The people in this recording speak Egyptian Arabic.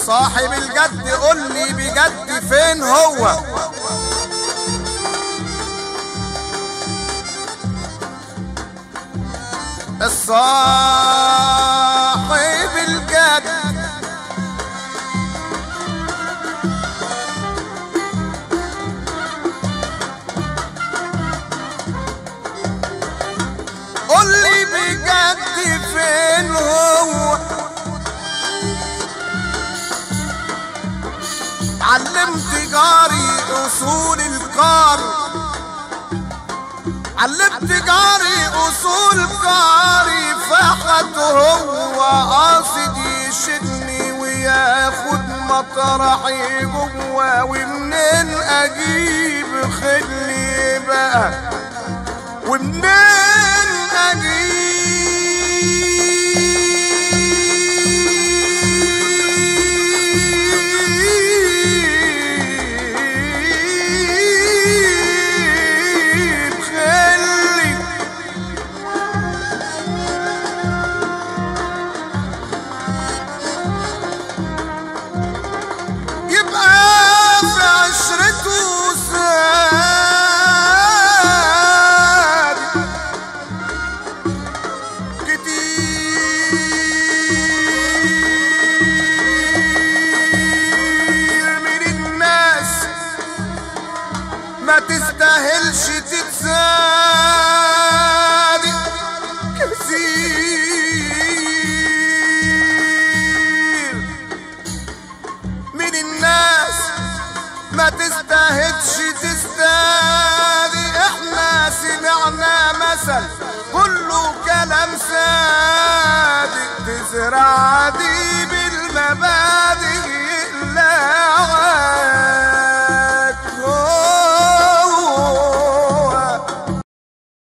صاحب الجد قول لي بجد فين هو الصاحب الجد قول لي بجد فين هو علمت جاري اصول القار علمت جاري اصول قاري فحت هو قاصد يشدني وياخد مطرحي جوا ومنين اجيب خلي بقى ومنين اجيب خلي يبقى في عشرته ساد كتير من الناس ما تستاهلش تتساد كتير من الناس ما تستاهلش تستاذي احنا سمعنا مثل كله كلام صادق تزرع دي بالمبادئ